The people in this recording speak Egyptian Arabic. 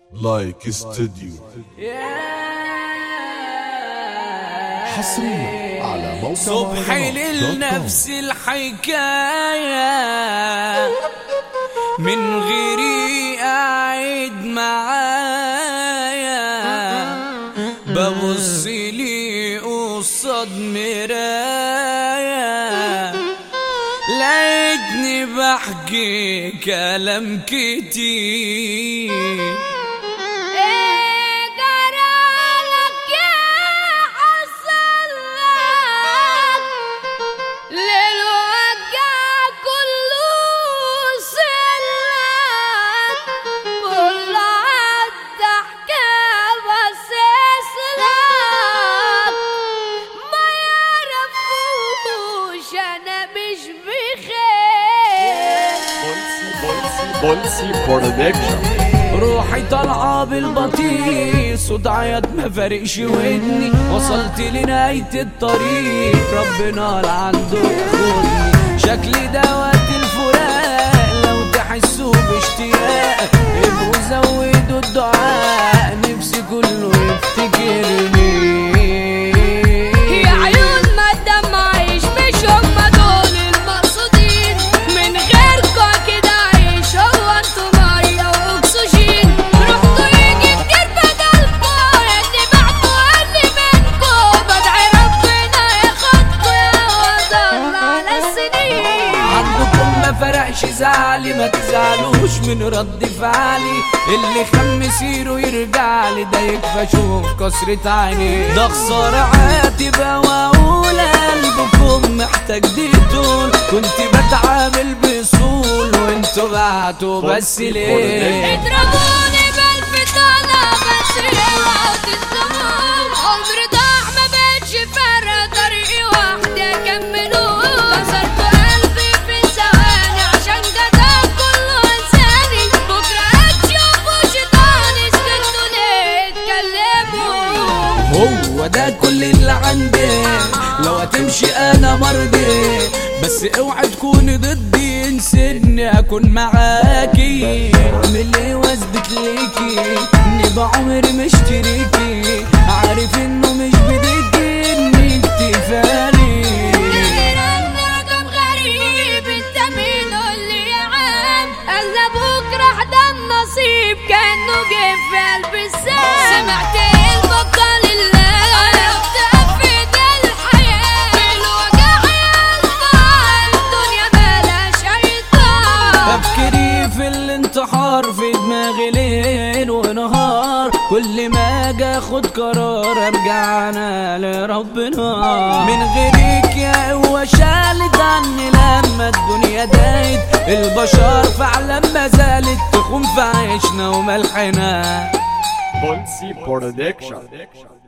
لايك استوديو حصريا على موقع صبحي للنفس الحكاية من غيري قاعد معايا ببص لي قصاد مرايا لقيتني بحكي كلام كتير ايه جرالك يا حصل لك للوجع كله سلك كل عدى حكاية بس اسلك ما يعرفوش انا مش بخير بولسي برودكشن روحي طالعة بالبطيء صوت عيط ما فارقش ودني وصلت لنهاية الطريق ربنا عنده ياخدني شكلي دوت الفراق لو تحسوا باشتياق ابقوا زودوا الدعاء نفسي كله يفتكرني يا عيون ما تدمعيش مش هما دول المقصودين من غيركوا كده عيش هو انتوا ميه واكسجين رحتوا يجي كتير بدلكوا اللي بعتوا اللي منكوا بدعي ربنا ياخدكوا يا وضل على السنين عندكم ما فرقش زعلي ما تزعلوش من رد فعلي اللي خم سيره يرجع لي ده يكفى شوف كسرة عيني ده خسارة عاتبة واقول قلبكم محتاج دي طول كنت بتعامل بصول وانتوا بعتوا بس ليه اضربوني بالفتانة بس اوعوا تظلموا عمري ضاع ما بقتش فارقة طريقي وحدي اكمله كسرت قلبي في ثواني عشان جدع كله انساني بكرة هتشوفوا شيطاني سكتوا ليه اتكلموا هو ده كل اللي عندي لو هتمشي انا مرضي بس اوعى تكوني ضدي انسني اكون معاكي اعمل ايه واثبت ليكي اني بعمري مشتريكي عارف انه مش بديكي انك تفاني غير ان رقم غريب انت مين قولي يا عم انا بكره ده النصيب كانه جه في قلب السام سمعت البقى لله عرفت افيد الحياه الوجع ينفع الدنيا بلاش شيطان تفكيري في الانتحار في دماغي ليل ونهار كل ما اجي اخد قرار ارجع انا لربنا من غيرك يا هو شالت عني لما الدنيا دايت البشر فعلا ما زالت تخون في عيشنا وملحنا بولسي برودكشن